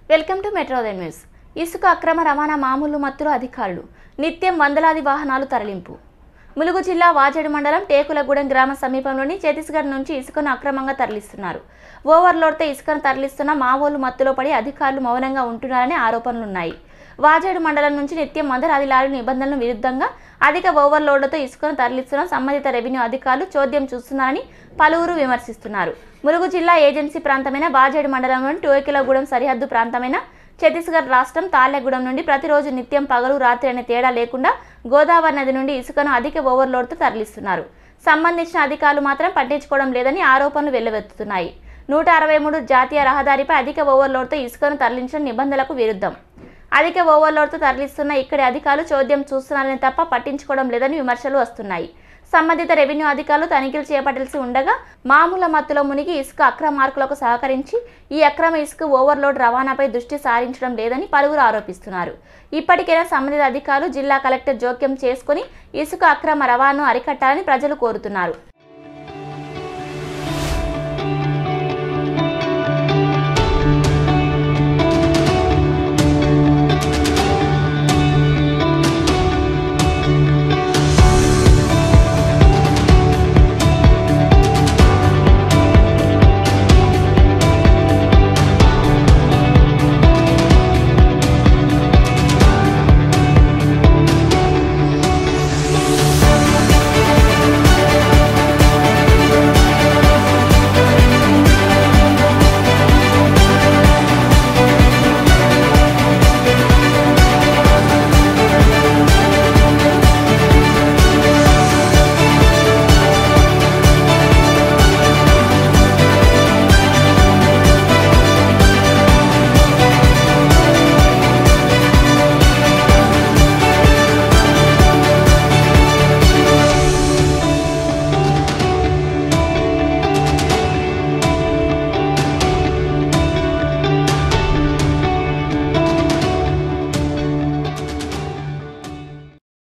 welcome to మెట్రోదయ news ఇసుక అక్రమ రవాణా మామూలు మత్తులో అధికారులు నిత్యం వందలాది వాహనాలు తరలింపు ములుగు జిల్లా వాజేడు మండలం టేకులగూడెం గ్రామ సమీపంలోని ఛత్తీస్గఢ్ నుంచి ఇసుకను అక్రమంగా తరలిస్తున్నారు ఓవర్లోడ్తో ఇసుకను తరలిస్తున్న మావోలు మత్తులో పడి అధికారులు మౌనంగా ఉంటున్నారనే ఆరోపణలున్నాయి వాజేడు మండలం నుంచి నిత్యం వందలాది లారీల నిబంధనల విరుద్ధంగా అధిక ఓవర్లోడ్లతో ఇసుకను తరలిస్తున్న సంబంధిత రెవెన్యూ అధికారులు చోద్యం చూస్తున్నారని పలువురు విమర్శిస్తున్నారు ములుగు జిల్లా ఏజెన్సీ ప్రాంతమైన బాజేడు మండలంలోని టోకిలగూడెం సరిహద్దు ప్రాంతమైన ఛత్తీస్గఢ్ రాష్ట్రం తాళ్లగూడెం నుండి ప్రతిరోజు నిత్యం పగలు రాత్రి అనే తేడా లేకుండా గోదావరి నది నుండి ఇసుకను అధిక ఓవర్లోడ్తో తరలిస్తున్నారు సంబంధించిన అధికారులు మాత్రం పట్టించుకోవడం లేదని ఆరోపణలు వెల్లువెత్తుతున్నాయి నూట అరవై మూడు జాతీయ రహదారిపై అధిక ఓవర్లోడ్తో ఇసుకను తరలించడం నిబంధనలకు విరుద్ధం అధిక ఓవర్లోడ్తో తరలిస్తున్న ఇక్కడి అధికారులు చోద్యం చూస్తున్నారని తప్ప పట్టించుకోవడం లేదని విమర్శలు వస్తున్నాయి సంబంధిత రెవెన్యూ అధికారులు తనిఖీలు చేపట్టాల్సి ఉండగా మామూల మత్తులో మునిగి ఇసుక అక్రమార్కులకు సహకరించి ఈ అక్రమ ఇసుక ఓవర్లోడ్ రవాణాపై దృష్టి సారించడం లేదని పలువురు ఆరోపిస్తున్నారు ఇప్పటికైనా సంబంధిత అధికారులు జిల్లా కలెక్టర్ జోక్యం చేసుకుని ఇసుక అక్రమ రవాణాను అరికట్టాలని ప్రజలు కోరుతున్నారు